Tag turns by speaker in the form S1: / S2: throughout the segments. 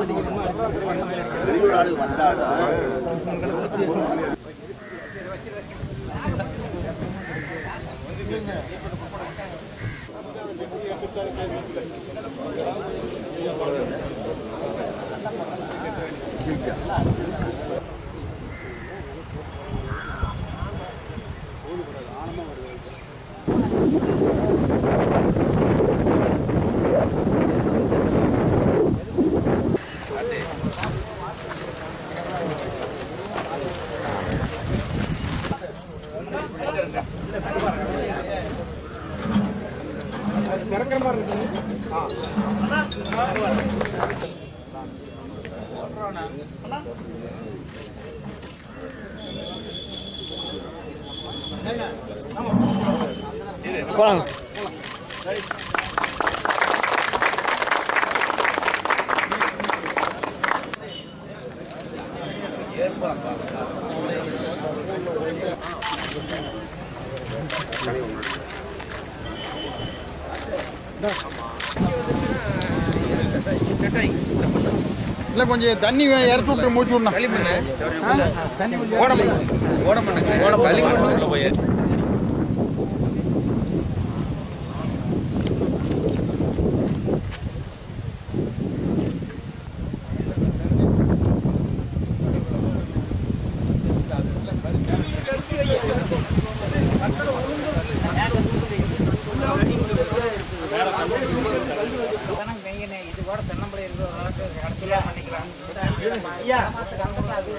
S1: போலாங்க
S2: இல்லை கொஞ்சம் தண்ணி இறக்கி விட்டு மூச்சு விடணும்
S3: இது கூட தென்னம்பளை இருக்கு ஓரளவுக்கு கடைசியாக பண்ணிக்கலாம் ஐயா அது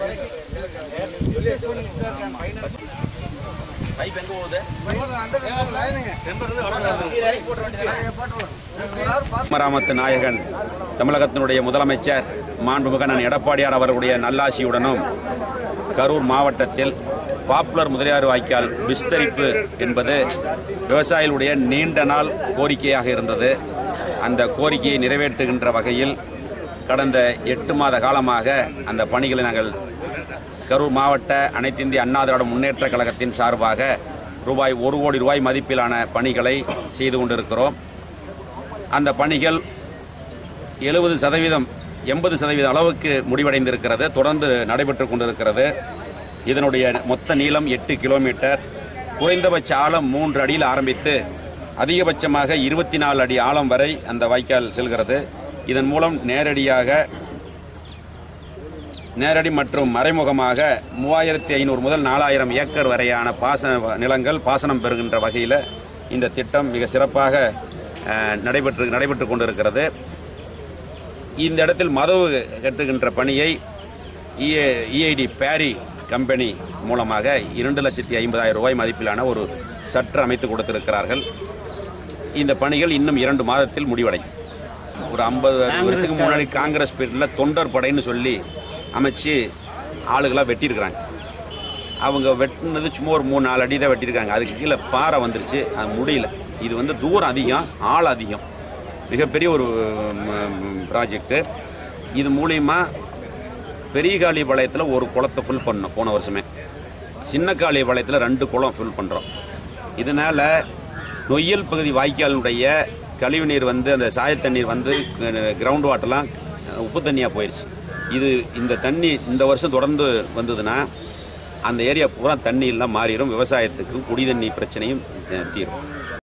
S4: மராமத்து நாயகன் தமிழகத்தினுடைய முதலமைச்சர் மாண்புமிகு அண்ணன் எடப்பாடியார் அவர்களுடைய நல்லாசியுடனும் கரூர் மாவட்டத்தில் பாப்புலர் முதலியார் வாய்க்கால் விஸ்தரிப்பு என்பது விவசாயிகளுடைய நீண்ட நாள் கோரிக்கையாக இருந்தது அந்த கோரிக்கையை நிறைவேற்றுகின்ற வகையில் கடந்த எட்டு மாத காலமாக அந்த பணிகளை நாங்கள் கரூர் மாவட்ட அனைத்து இந்திய அண்ணா திராவிட முன்னேற்ற கழகத்தின் சார்பாக ரூபாய் ஒரு கோடி ரூபாய் மதிப்பிலான பணிகளை செய்து கொண்டிருக்கிறோம் அந்த பணிகள் எழுபது சதவீதம் எண்பது சதவீதம் அளவுக்கு முடிவடைந்திருக்கிறது தொடர்ந்து நடைபெற்று கொண்டிருக்கிறது இதனுடைய மொத்த நீளம் எட்டு கிலோமீட்டர் குறைந்தபட்ச ஆழம் மூன்று அடியில் ஆரம்பித்து அதிகபட்சமாக இருபத்தி நாலு அடி ஆழம் வரை அந்த வாய்க்கால் செல்கிறது இதன் மூலம் நேரடியாக நேரடி மற்றும் மறைமுகமாக மூவாயிரத்தி ஐநூறு முதல் நாலாயிரம் ஏக்கர் வரையான பாசன நிலங்கள் பாசனம் பெறுகின்ற வகையில் இந்த திட்டம் மிக சிறப்பாக அஹ், நடைபெற்று நடைபெற்று கொண்டிருக்கிறது இந்த இடத்தில் மதவு கட்டுகின்ற பணியை இஐடி பேரி கம்பெனி மூலமாக இரண்டு லட்சத்தி ஐம்பதாயிரம் ரூபாய் மதிப்பிலான ஒரு சற்று அமைத்து கொடுத்திருக்கிறார்கள் இந்த பணிகள் இன்னும் இரண்டு மாதத்தில் முடிவடையும் ஒரு ஐம்பது வருஷத்துக்கு முன்னாடி காங்கிரஸ் பீரியடில் தொண்டர் படைன்னு சொல்லி அமைச்சு ஆளுகளாக வெட்டியிருக்கிறாங்க அவங்க வெட்டினது சும்மா ஒரு மூணு நாலு அடி தான் வெட்டியிருக்காங்க அதுக்கு கீழே பாறை வந்துருச்சு அது முடியல இது வந்து தூரம் அதிகம் ஆள் அதிகம் மிகப்பெரிய ஒரு ப்ராஜெக்ட்டு இது மூலியமா பெரிய காளிபாளையத்தில் ஒரு குளத்தை ஃபுல் பண்ணோம் போன வருஷமே சின்ன காளிபாளையத்தில் ரெண்டு குளம் ஃபில் பண்ணுறோம் இதனால் நொய்யல் பகுதி வாய்க்காலினுடைய கழிவுநீர் வந்து அந்த சாயத்தண்ணீர் வந்து கிரவுண்ட் வாட்டர்லாம் உப்பு தண்ணியாக போயிடுச்சு இது இந்த தண்ணி இந்த வருஷம் தொடர்ந்து வந்ததுன்னா அந்த ஏரியா பூரா தண்ணி எல்லாம் மாறிடும் விவசாயத்துக்கும் குடி தண்ணி பிரச்சனையும் அஹ், தீரும்